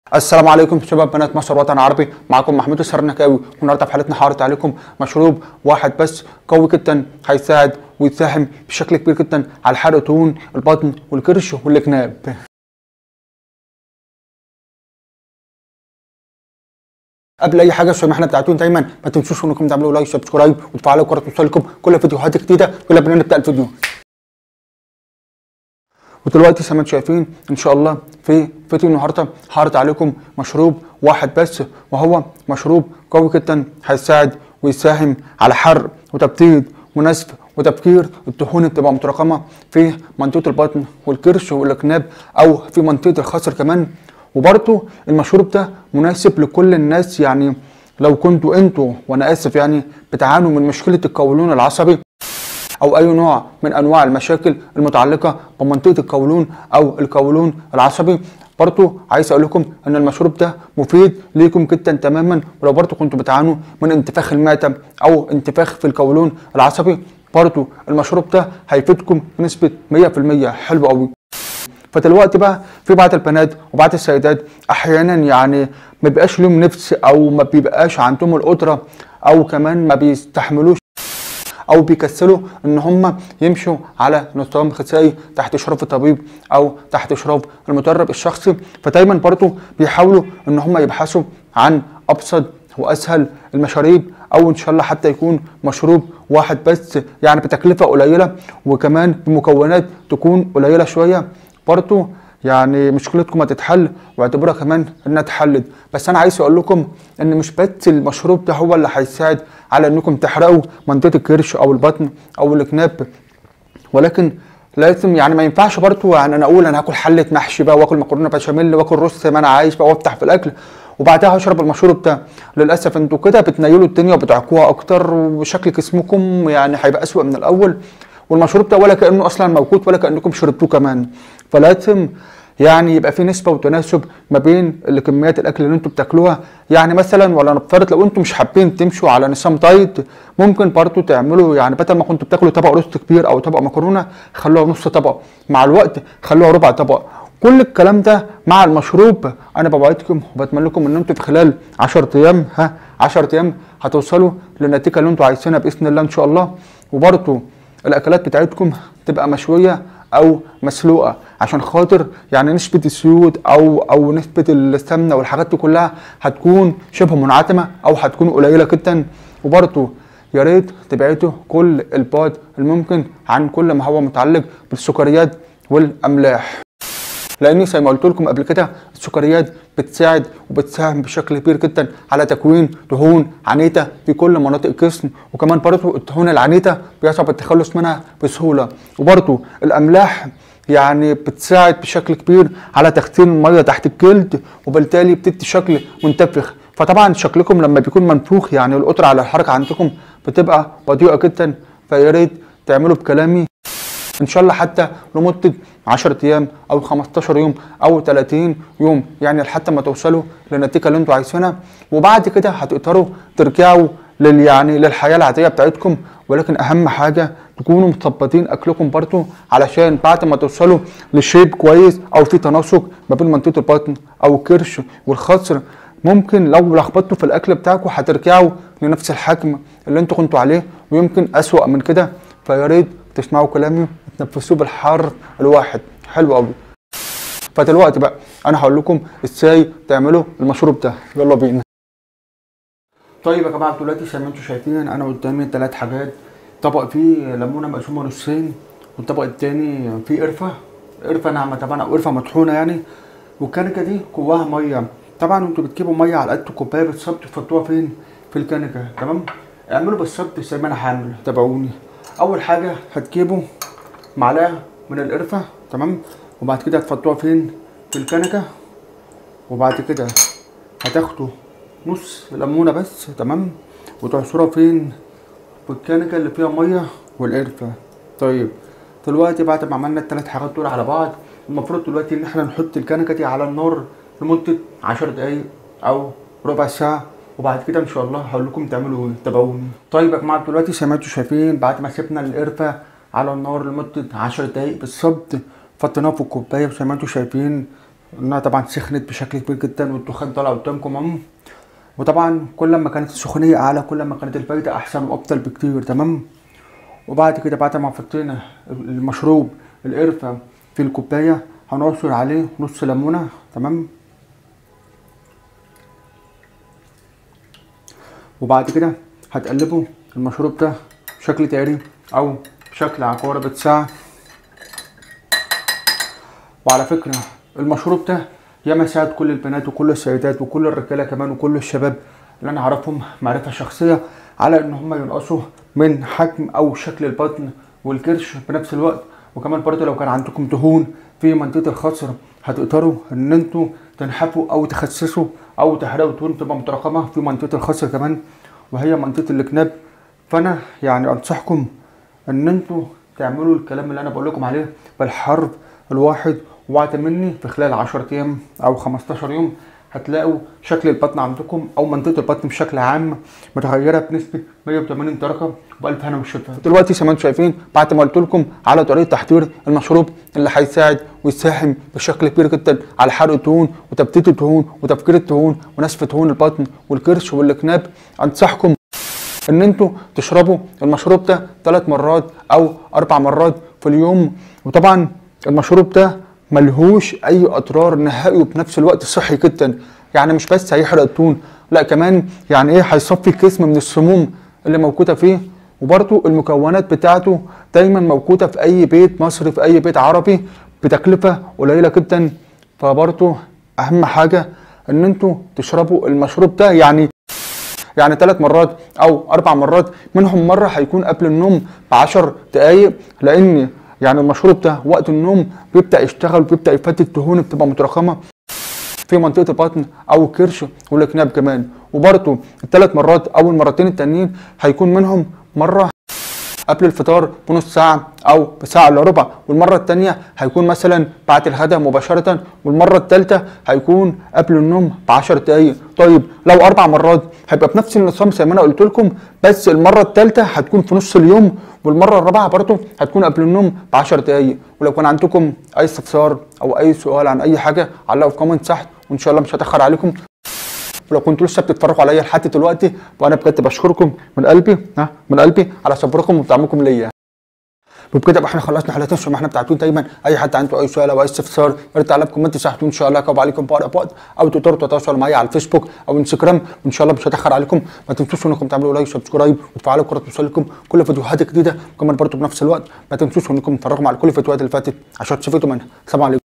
السلام عليكم شباب بنات مصر وطن عربي معكم محمود السرنكاوي والنهارده في حلقتنا هعرض عليكم مشروب واحد بس قوي جدا هيساعد ويساهم بشكل كبير جدا على حرق دهون البطن والكرش والجناب قبل اي حاجه عشان احنا بتاعتون دايما ما تنسوش انكم تعملوا لايك سبسكرايب وتفعلوا الجرس توصلكم كل فيديوهات جديده يلا بينا نبدا الفيديو ودلوقتي زي ما انتم شايفين ان شاء الله في فيديو النهارده هعرض عليكم مشروب واحد بس وهو مشروب قوي جدا هيساعد ويساهم على حرق وتبديد ونسف وتبكير الدهون اللي بتبقى متراكمه في منطقه البطن والكرش والجناب او في منطقه الخصر كمان وبرضه المشروب ده مناسب لكل الناس يعني لو كنتوا انتوا وانا اسف يعني بتعانوا من مشكله القولون العصبي او اي نوع من انواع المشاكل المتعلقه بمنطقه القولون او القولون العصبي برضو عايز اقول لكم ان المشروب ده مفيد ليكم جدا تماما ولو برضو كنتوا بتعانوا من انتفاخ المعده او انتفاخ في القولون العصبي برضو المشروب ده هيفيدكم بنسبه 100% حلو قوي فدلوقتي بقى في بعض البنات وبعض السيدات احيانا يعني ما بيبقاش لهم نفس او ما بيبقاش عندهم القدره او كمان ما بيستحملوش او بيكسلوا ان هم يمشوا على نظام غذائي تحت اشراف الطبيب او تحت اشراف المدرب الشخصي فدايما برضو بيحاولوا ان هم يبحثوا عن ابسط واسهل المشاريب او ان شاء الله حتى يكون مشروب واحد بس يعني بتكلفه قليله وكمان بمكونات تكون قليله شويه برضو يعني مشكلتكم هتتحل واعتبروها كمان انها اتحلت بس انا عايز اقول لكم ان مش بس المشروب ده هو اللي هيساعد على انكم تحرقوا منطقه الكرش او البطن او الجناب ولكن لازم يعني ما ينفعش برضو يعني انا اقول انا هاكل حله محشي بقى واكل مكرونه بشاميل واكل رز زي ما انا عايش بقى وافتح في الاكل وبعدها هشرب المشروب ده للاسف انتوا كده بتنيلوا الدنيا وبتعكوها اكتر وشكل جسمكم يعني هيبقى اسوأ من الاول والمشروب ده ولا كانه اصلا موجود ولا كانكم شربتوه كمان فلازم يعني يبقى في نسبه وتناسب ما بين كميات الاكل اللي انتم بتاكلوها يعني مثلا ولا نفترض لو انتم مش حابين تمشوا على نظام دايت ممكن برضو تعملوا يعني بدل ما كنتوا بتاكلوا طبق رز كبير او طبق مكرونه خلوها نص طبق مع الوقت خلوها ربع طبق كل الكلام ده مع المشروب انا بوعدكم وبتمنى لكم ان انتم في خلال 10 ايام ها 10 ايام هتوصلوا للنتيجه اللي انتم عايزينها باذن الله ان شاء الله وبرضو الاكلات بتاعتكم تبقى مشويه او مسلوقه عشان خاطر يعني نسبه الزيوت او او نسبه السمنه والحاجات دي كلها هتكون شبه منعدمه او هتكون قليله جدا وبرضه يا ريت تبعدوا كل البعد الممكن عن كل ما هو متعلق بالسكريات والاملاح لاني زي ما قلت لكم قبل كده السكريات بتساعد وبتساهم بشكل كبير جدا على تكوين دهون عنيده في كل مناطق الجسم وكمان برضه الدهون العنيده بيصعب التخلص منها بسهوله وبرضه الاملاح يعني بتساعد بشكل كبير على تخزين الميه تحت الجلد وبالتالي بتدي شكل منتفخ فطبعا شكلكم لما بيكون منفوخ يعني القدره على الحركه عندكم بتبقى بطيئه جدا فيا ريت تعملوا بكلامي ان شاء الله حتى لمده 10 ايام او 15 يوم او 30 يوم يعني لحتى ما توصلوا للنتيجه اللي انتوا عايزينها وبعد كده هتقدروا ترجعوا لل يعني للحياه العاديه بتاعتكم ولكن اهم حاجه تكونوا مظبطين اكلكم برضه علشان بعد ما توصلوا لشيب كويس او في تناسق ما بين منطقه البطن او الكرش والخصر ممكن لو لخبطتوا في الاكل بتاعكم هترجعوا لنفس الحجم اللي انتوا كنتوا عليه ويمكن اسوأ من كده فيا ريت تسمعوا كلامي وتنفسوه بالحر الواحد حلو قوي فدلوقتي بقى انا هقول لكم ازاي تعملوا المشروب ده يلا بينا طيب يا جماعه دلوقتي زي ما انتم شايفين انا قدامي ثلاث حاجات طبق فيه ليمونه مقسومه نصين والطبق التاني فيه قرفه قرفه ناعمه طبعا او قرفه مطحونه يعني والكنكه دي جواها ميه طبعا انتوا بتجيبوا ميه على قد كوبايه بالظبط تحطوها فين في الكنكه تمام اعملوا بالظبط زي ما انا هعمل تابعوني اول حاجه هتجيبوا معلقه من القرفه تمام وبعد كده هتحطوها فين في الكنكه وبعد كده هتاخدوا نص ليمونه بس تمام وتعصروها فين في الكنكه اللي فيها ميه والقرفه طيب دلوقتي بعد ما عملنا الثلاث حاجات دول على بعض المفروض دلوقتي ان احنا نحط الكنكه دي على النار لمده 10 دقايق او ربع ساعه وبعد كده ان شاء الله هقول لكم تعملوا ايه تابعوني طيب يا جماعه دلوقتي زي ما انتم شايفين بعد ما سيبنا القرفه على النار لمده 10 دقايق بالظبط فطيناها في الكوبايه زي ما انتم شايفين انها طبعا سخنت بشكل كبير جدا والدخان طالع قدامكم اهو وطبعا كل ما كانت السخونيه اعلى كل ما كانت الفايده احسن وافضل بكتير تمام وبعد كده بعد ما حطينا المشروب القرفه في الكوبايه هنعصر عليه نص ليمونه تمام وبعد كده هتقلبوا المشروب ده بشكل تقري او بشكل عقارب ساعة وعلى فكرة المشروب ده ياما ساعد كل البنات وكل السيدات وكل الرجالة كمان وكل الشباب اللي انا اعرفهم معرفة شخصية على ان هم ينقصوا من حجم او شكل البطن والكرش بنفس الوقت وكمان برضه لو كان عندكم دهون في منطقة الخصر هتقدروا ان انتوا تنحفوا او تخسسوا او تحرقوا دهون تبقى متراكمة في منطقة الخصر كمان وهي منطقة الجناب فانا يعني انصحكم ان انتوا تعملوا الكلام اللي انا بقول لكم عليه بالحرف الواحد وعد مني في خلال 10 ايام او 15 يوم هتلاقوا شكل البطن عندكم او منطقه البطن بشكل عام متغيره بنسبه 180 درجه بالف هنا والشفا دلوقتي زي ما انتم شايفين بعد ما قلت لكم على طريقه تحضير المشروب اللي هيساعد ويساهم بشكل كبير جدا على حرق الدهون وتبتيت الدهون وتفكير الدهون ونسف دهون البطن والكرش والكناب انصحكم ان انتوا تشربوا المشروب ده ثلاث مرات او اربع مرات في اليوم وطبعا المشروب ده ملهوش اي اضرار نهائي وبنفس الوقت صحي جدا يعني مش بس هيحرق الدهون لا كمان يعني ايه هيصفي الجسم من السموم اللي موجوده فيه وبرده المكونات بتاعته دايما موجوده في اي بيت مصري في اي بيت عربي بتكلفه قليله جدا فبرضه اهم حاجه ان انتوا تشربوا المشروب ده يعني يعني ثلاث مرات او اربع مرات منهم مره هيكون قبل النوم ب 10 دقائق لان يعني المشروب ده وقت النوم بيبدا يشتغل بيبدا يفتت الدهون بتبقى متراكمه في منطقه البطن او الكرش والكناب كمان وبرده الثلاث مرات او المرتين التانيين هيكون منهم مره قبل الفطار بنص ساعة أو بساعة إلا ربع والمرة التانية هيكون مثلا بعد الغداء مباشرة والمرة التالتة هيكون قبل النوم ب 10 دقايق طيب لو أربع مرات هيبقى بنفس النظام زي ما أنا قلت لكم بس المرة التالتة هتكون في نص اليوم والمرة الرابعة برضه هتكون قبل النوم ب 10 دقايق ولو كان عندكم أي استفسار أو أي سؤال عن أي حاجة علقوا في كومنت تحت وإن شاء الله مش هتأخر عليكم ولو كنتوا لسه بتتفرجوا عليا لحد دلوقتي وانا بجد بشكركم من قلبي ها من قلبي على صبركم ودعمكم ليا وبكده بقى احنا خلصنا حلقتنا عشان احنا بتاعتون دايما اي حد عنده اي سؤال او اي استفسار يا ريت تعالى بكومنت تحت ان شاء الله اجاوب عليكم في اقرب وقت او تقدروا تتواصلوا معايا على الفيسبوك او انستجرام وان شاء الله مش هتاخر عليكم ما تنسوش انكم تعملوا لايك وسبسكرايب وتفعلوا الجرس توصلكم كل فيديوهات جديده وكمان برضه بنفس الوقت ما تنسوش انكم تتفرجوا على كل الفيديوهات اللي فاتت عشان تستفيدوا منها السلام عليكم